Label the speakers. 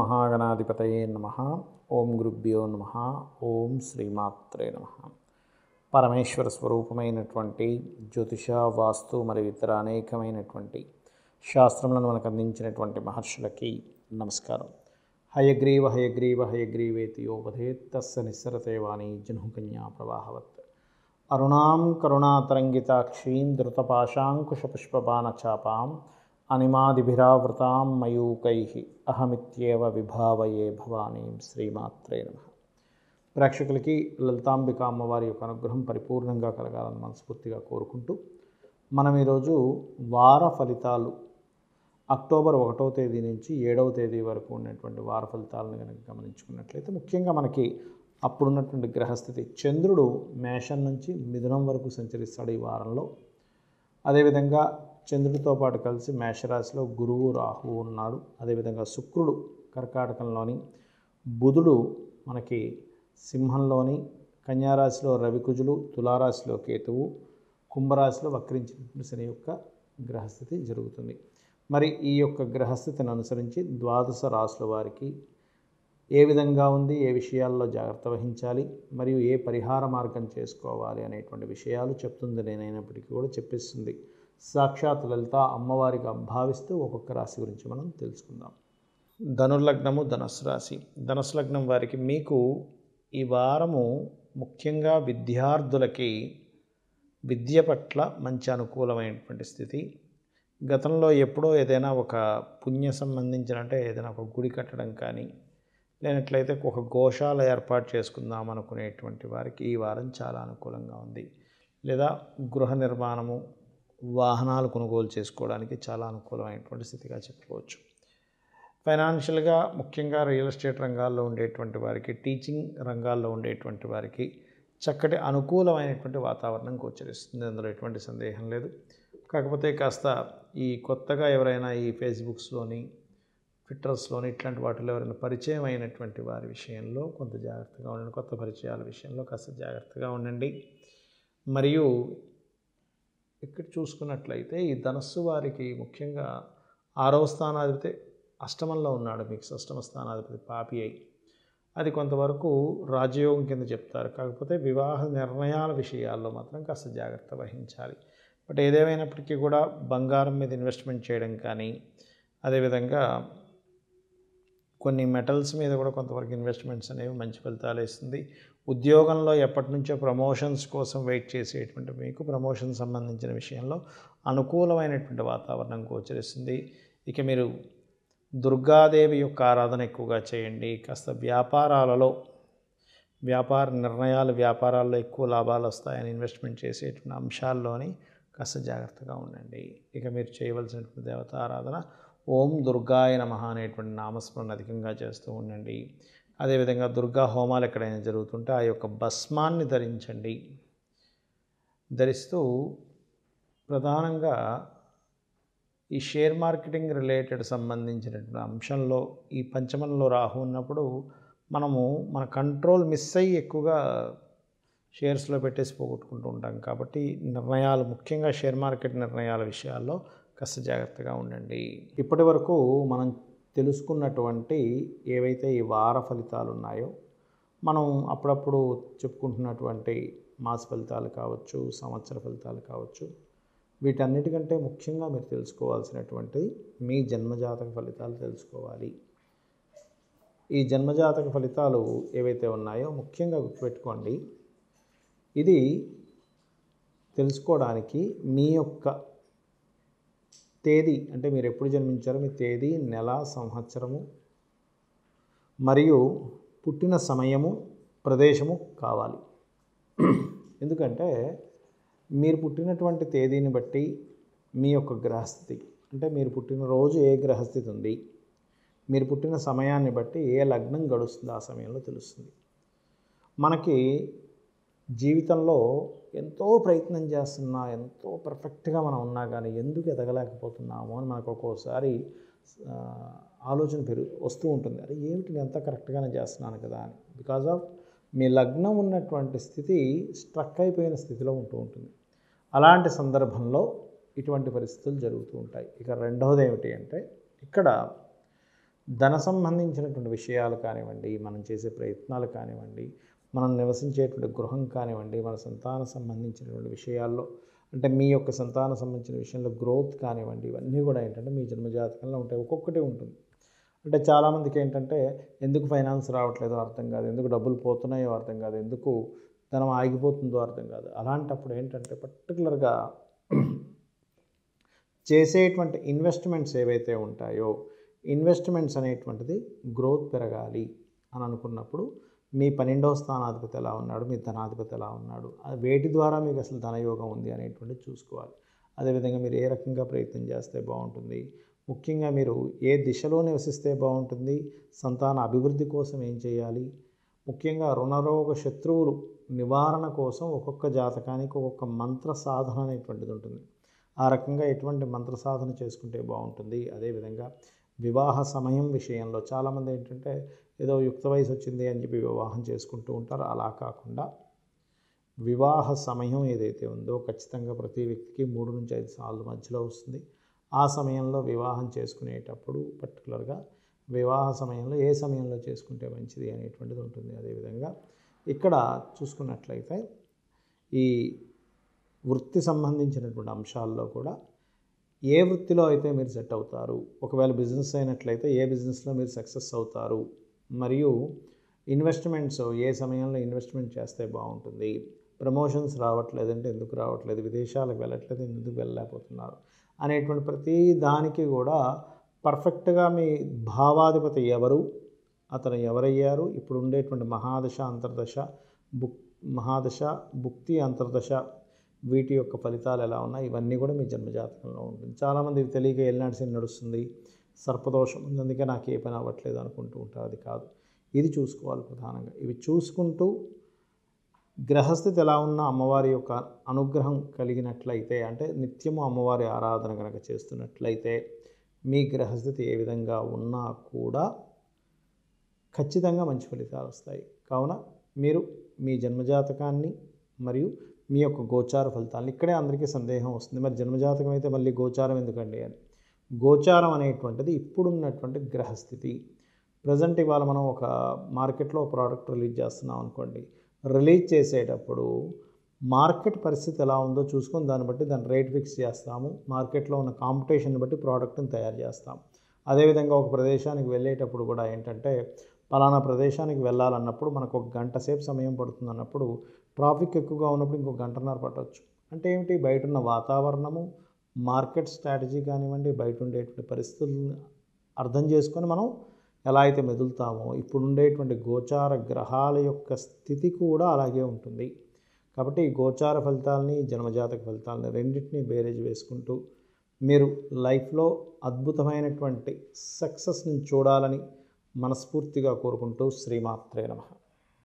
Speaker 1: మహాగణాధిపతయే నమ ఓం గురుభ్యో నమ ఓం శ్రీమాత్రే నమ పరమేశ్వర స్వరూపమైనటువంటి జ్యోతిష వాస్తు మరియు ఇతర అనేకమైనటువంటి శాస్త్రములను మనకు అందించినటువంటి మహర్షులకి నమస్కారం హయగ్రీవ హయగ్రీవ హయగ్రీవేతి యోపధేత్ తస్స నిస్సరతే వాణి జనుకన్యా ప్రవాహవత్ అరుణాం కరుణాతరంగితాక్షీం ధృతపాశాంకుశపుష్పబాణచాపాం అనిమాదిభిరావృతాం మయూకై అహమిత్యేవ విభావయే భవానీం శ్రీమాత్రే నమ ప్రేక్షకులకి లలితాంబిక అమ్మవారి యొక్క అనుగ్రహం పరిపూర్ణంగా కలగాలని మనస్ఫూర్తిగా కోరుకుంటూ మనం ఈరోజు వార ఫలితాలు అక్టోబర్ ఒకటవ తేదీ నుంచి ఏడవ తేదీ వరకు ఉన్నటువంటి వార ఫలితాలను కనుక గమనించుకున్నట్లయితే ముఖ్యంగా మనకి అప్పుడున్నటువంటి గ్రహస్థితి చంద్రుడు మేషం నుంచి మిథునం వరకు సంచరిస్తాడు ఈ వారంలో అదేవిధంగా చంద్రుడితో పాటు కలిసి మేషరాశిలో గురువు రాహువు ఉన్నాడు అదేవిధంగా శుక్రుడు కర్కాటకంలోని బుధుడు మనకి సింహంలోని కన్యారాశిలో రవికుజులు తులారాశిలో కేతువు కుంభరాశిలో వక్రించినటువంటి శని యొక్క గ్రహస్థితి జరుగుతుంది మరి ఈ యొక్క గ్రహస్థితిని అనుసరించి ద్వాదశ రాశుల వారికి ఏ విధంగా ఉంది ఏ విషయాల్లో జాగ్రత్త వహించాలి మరియు ఏ పరిహార మార్గం చేసుకోవాలి అనేటువంటి విషయాలు చెప్తుంది నేనైనప్పటికీ కూడా చెప్పిస్తుంది సాక్షాత్ లలిత అమ్మవారిగా భావిస్తూ ఒక్కొక్క రాశి గురించి మనం తెలుసుకుందాం ధనుర్లగ్నము ధనుసు రాశి ధనుసు లగ్నం వారికి మీకు ఈ వారము ముఖ్యంగా విద్యార్థులకి విద్య పట్ల మంచి అనుకూలమైనటువంటి స్థితి గతంలో ఎప్పుడో ఏదైనా ఒక పుణ్య సంబంధించిన అంటే ఏదైనా ఒక గుడి కట్టడం కానీ లేనట్లయితే ఒక గోశాల ఏర్పాటు చేసుకుందాం అనుకునేటువంటి వారికి ఈ వారం చాలా అనుకూలంగా ఉంది లేదా గృహ నిర్మాణము వాహనాలు కొనుగోలు చేసుకోవడానికి చాలా అనుకూలమైనటువంటి స్థితిగా చెప్పుకోవచ్చు ఫైనాన్షియల్గా ముఖ్యంగా రియల్ ఎస్టేట్ రంగాల్లో ఉండేటువంటి వారికి టీచింగ్ రంగాల్లో ఉండేటువంటి వారికి చక్కటి అనుకూలమైనటువంటి వాతావరణం గోచరిస్తుంది అందులో ఎటువంటి సందేహం లేదు కాకపోతే కాస్త ఈ కొత్తగా ఎవరైనా ఈ ఫేస్బుక్స్లోని ట్విట్టర్స్లోని ఇట్లాంటి వాటిలో ఎవరైనా పరిచయం అయినటువంటి వారి విషయంలో కొంత జాగ్రత్తగా ఉండండి కొత్త పరిచయాల విషయంలో కాస్త జాగ్రత్తగా ఉండండి మరియు ఇక్కడ చూసుకున్నట్లయితే ఈ ధనస్సు వారికి ముఖ్యంగా ఆరవ స్థానాధిపతి అష్టమంలో ఉన్నాడు మీకు అష్టమ స్థానాధిపతి పాపి అయి అది కొంతవరకు రాజయోగం కింద చెప్తారు కాకపోతే వివాహ నిర్ణయాల విషయాల్లో మాత్రం కాస్త జాగ్రత్త వహించాలి బట్ ఏదేమైనప్పటికీ కూడా బంగారం మీద ఇన్వెస్ట్మెంట్ చేయడం కానీ అదేవిధంగా కొన్ని మెటల్స్ మీద కూడా కొంతవరకు ఇన్వెస్ట్మెంట్స్ అనేవి మంచి ఫలితాలు ఇస్తుంది ఉద్యోగంలో ఎప్పటి నుంచో ప్రమోషన్స్ కోసం వెయిట్ చేసేటువంటి మీకు ప్రమోషన్ సంబంధించిన విషయంలో అనుకూలమైనటువంటి వాతావరణం గోచరిస్తుంది ఇక మీరు దుర్గాదేవి యొక్క ఆరాధన ఎక్కువగా చేయండి కాస్త వ్యాపారాలలో వ్యాపార నిర్ణయాలు వ్యాపారాల్లో ఎక్కువ లాభాలు వస్తాయని ఇన్వెస్ట్మెంట్ చేసేటువంటి అంశాల్లోని కాస్త జాగ్రత్తగా ఉండండి ఇక మీరు చేయవలసినటువంటి దేవత ఆరాధన ఓం దుర్గాయ నమ అనేటువంటి నామస్మరణ అధికంగా చేస్తూ ఉండండి అదేవిధంగా దుర్గా హోమాలు ఎక్కడైనా జరుగుతుంటే ఆ యొక్క భస్మాన్ని ధరించండి ధరిస్తూ ప్రధానంగా ఈ షేర్ మార్కెటింగ్ రిలేటెడ్ సంబంధించినటువంటి అంశంలో ఈ పంచమంలో రాహు ఉన్నప్పుడు మనము మన కంట్రోల్ మిస్ అయ్యి ఎక్కువగా షేర్స్లో పెట్టేసి పోగొట్టుకుంటూ ఉంటాం కాబట్టి నిర్ణయాలు ముఖ్యంగా షేర్ మార్కెట్ నిర్ణయాల విషయాల్లో కాస్త జాగ్రత్తగా ఉండండి ఇప్పటి వరకు మనం తెలుసుకున్నటువంటి ఏవైతే ఈ వార ఫలితాలు ఉన్నాయో మనం అప్పుడప్పుడు చెప్పుకుంటున్నటువంటి మాస ఫలితాలు కావచ్చు సంవత్సర ఫలితాలు కావచ్చు వీటన్నిటికంటే ముఖ్యంగా మీరు తెలుసుకోవాల్సినటువంటి మీ జన్మజాతక ఫలితాలు తెలుసుకోవాలి ఈ జన్మజాతక ఫలితాలు ఏవైతే ఉన్నాయో ముఖ్యంగా గుర్తుపెట్టుకోండి ఇది తెలుసుకోవడానికి మీ యొక్క తేదీ అంటే మీరు ఎప్పుడు జన్మించారో మీ తేదీ నెల సంవత్సరము మరియు పుట్టిన సమయము ప్రదేశము కావాలి ఎందుకంటే మీరు పుట్టినటువంటి తేదీని బట్టి మీ యొక్క గ్రహస్థితి అంటే మీరు పుట్టిన రోజు ఏ గ్రహస్థితి ఉంది మీరు పుట్టిన సమయాన్ని బట్టి ఏ లగ్నం గడుస్తుంది ఆ సమయంలో తెలుస్తుంది మనకి జీవితంలో ఎంతో ప్రయత్నం చేస్తున్నా ఎంతో పర్ఫెక్ట్గా మనం ఉన్నా కానీ ఎందుకు ఎదగలేకపోతున్నాము అని మనకు ఒక్కోసారి ఆలోచన పెరుగు వస్తూ ఉంటుంది అరే ఏమిటి నేను ఎంత కరెక్ట్గానే చేస్తున్నాను కదా అని బికాజ్ ఆఫ్ మీ లగ్నం ఉన్నటువంటి స్థితి స్ట్రక్ అయిపోయిన స్థితిలో ఉంటూ ఉంటుంది అలాంటి సందర్భంలో ఇటువంటి పరిస్థితులు జరుగుతూ ఉంటాయి ఇక రెండవది ఏమిటి అంటే ఇక్కడ ధన సంబంధించినటువంటి విషయాలు కానివ్వండి మనం చేసే ప్రయత్నాలు కానివ్వండి మనం నివసించేటువంటి గృహం కానివ్వండి మన సంతాన సంబంధించినటువంటి విషయాల్లో అంటే మీ యొక్క సంతాన సంబంధించిన విషయంలో గ్రోత్ కానివ్వండి ఇవన్నీ కూడా ఏంటంటే మీ జన్మజాతకంలో ఉంటాయి ఒక్కొక్కటి ఉంటుంది అంటే చాలామందికి ఏంటంటే ఎందుకు ఫైనాన్స్ రావట్లేదో అర్థం కాదు ఎందుకు డబ్బులు పోతున్నాయో అర్థం కాదు ఎందుకు ధనం ఆగిపోతుందో అర్థం కాదు అలాంటప్పుడు ఏంటంటే పర్టికులర్గా చేసేటువంటి ఇన్వెస్ట్మెంట్స్ ఏవైతే ఉంటాయో ఇన్వెస్ట్మెంట్స్ అనేటువంటిది గ్రోత్ పెరగాలి అని అనుకున్నప్పుడు మీ పన్నెండవ స్థానాధిపతి ఎలా ఉన్నాడు మీ ధనాధిపతి ఎలా ఉన్నాడు అది వేటి ద్వారా మీకు అసలు ధనయోగం ఉంది అనేటువంటిది చూసుకోవాలి అదేవిధంగా మీరు ఏ రకంగా ప్రయత్నం చేస్తే బాగుంటుంది ముఖ్యంగా మీరు ఏ దిశలో నివసిస్తే బాగుంటుంది సంతాన అభివృద్ధి కోసం ఏం చేయాలి ముఖ్యంగా రుణరోగ శత్రువులు నివారణ కోసం ఒక్కొక్క జాతకానికి ఒక్కొక్క మంత్ర సాధన అనేటువంటిది ఉంటుంది ఆ రకంగా ఎటువంటి మంత్ర సాధన చేసుకుంటే బాగుంటుంది అదేవిధంగా వివాహ సమయం విషయంలో చాలామంది ఏంటంటే ఏదో యుక్త వయసు వచ్చింది అని చెప్పి వివాహం చేసుకుంటూ ఉంటారు అలా కాకుండా వివాహ సమయం ఏదైతే ఉందో ఖచ్చితంగా ప్రతి వ్యక్తికి మూడు నుంచి ఐదు సార్లు మధ్యలో వస్తుంది ఆ సమయంలో వివాహం చేసుకునేటప్పుడు పర్టికులర్గా వివాహ సమయంలో ఏ సమయంలో చేసుకుంటే మంచిది అనేటువంటిది ఉంటుంది అదేవిధంగా ఇక్కడ చూసుకున్నట్లయితే ఈ వృత్తి సంబంధించినటువంటి అంశాల్లో కూడా ఏ వృత్తిలో అయితే మీరు సెట్ అవుతారు ఒకవేళ బిజినెస్ అయినట్లయితే ఏ బిజినెస్లో మీరు సక్సెస్ అవుతారు మరియు ఇన్వెస్ట్మెంట్స్ ఏ సమయంలో ఇన్వెస్ట్మెంట్ చేస్తే బాగుంటుంది ప్రమోషన్స్ రావట్లేదంటే ఎందుకు రావట్లేదు విదేశాలకు వెళ్ళట్లేదు ఎందుకు వెళ్ళలేకపోతున్నారు అనేటువంటి ప్రతి దానికి కూడా పర్ఫెక్ట్గా మీ భావాధిపతి ఎవరు అతను ఎవరయ్యారు ఇప్పుడు ఉండేటువంటి మహాదశ అంతర్దశ బుక్ మహాదశ భుక్తి అంతర్దశ వీటి యొక్క ఫలితాలు ఎలా ఉన్నాయి ఇవన్నీ కూడా మీ జన్మజాతకంలో ఉంటుంది చాలామందికి తెలియక ఎల్నాడు శని నడుస్తుంది సర్పదోషం ఉంది అందుకే నాకు ఏ పని అవ్వట్లేదు అనుకుంటూ ఉంటారు అది కాదు ఇది చూసుకోవాలి ప్రధానంగా ఇవి చూసుకుంటూ గ్రహస్థితి ఎలా ఉన్నా అమ్మవారి యొక్క అనుగ్రహం కలిగినట్లయితే అంటే నిత్యము అమ్మవారి ఆరాధన కనుక చేస్తున్నట్లయితే మీ గ్రహస్థితి ఏ విధంగా ఉన్నా కూడా ఖచ్చితంగా మంచి ఫలితాలు వస్తాయి కావున మీరు మీ జన్మజాతకాన్ని మరియు మీ యొక్క గోచార ఫలితాలను ఇక్కడే అందరికీ సందేహం వస్తుంది మరి జన్మజాతకం అయితే మళ్ళీ గోచారం ఎందుకండి అని గోచారం అనేటువంటిది ఇప్పుడున్నటువంటి గ్రహస్థితి ప్రజెంట్ ఇవాళ మనం ఒక మార్కెట్లో ప్రోడక్ట్ రిలీజ్ చేస్తున్నాం అనుకోండి రిలీజ్ చేసేటప్పుడు మార్కెట్ పరిస్థితి ఎలా ఉందో చూసుకొని దాన్ని బట్టి దాని రేట్ ఫిక్స్ చేస్తాము మార్కెట్లో ఉన్న కాంపిటీషన్ బట్టి ప్రోడక్ట్ని తయారు చేస్తాం అదేవిధంగా ఒక ప్రదేశానికి వెళ్ళేటప్పుడు కూడా ఏంటంటే పలానా ప్రదేశానికి వెళ్ళాలన్నప్పుడు మనకు ఒక గంట సేపు సమయం పడుతుంది అన్నప్పుడు ట్రాఫిక్ ఎక్కువగా ఉన్నప్పుడు ఇంకో గంటన్నర పట్టవచ్చు అంటే ఏమిటి బయట ఉన్న వాతావరణము మార్కెట్ స్ట్రాటజీ కానివ్వండి బయట ఉండేటువంటి పరిస్థితులను అర్థం చేసుకొని మనం ఎలా అయితే మెదులుతామో ఇప్పుడు ఉండేటువంటి గోచార గ్రహాల యొక్క స్థితి కూడా అలాగే ఉంటుంది కాబట్టి ఈ గోచార ఫలితాలని జన్మజాతక ఫలితాలని రెండింటినీ బేరేజ్ వేసుకుంటూ మీరు లైఫ్లో అద్భుతమైనటువంటి సక్సెస్ని చూడాలని మనస్ఫూర్తిగా కోరుకుంటూ శ్రీమాత్రే నమః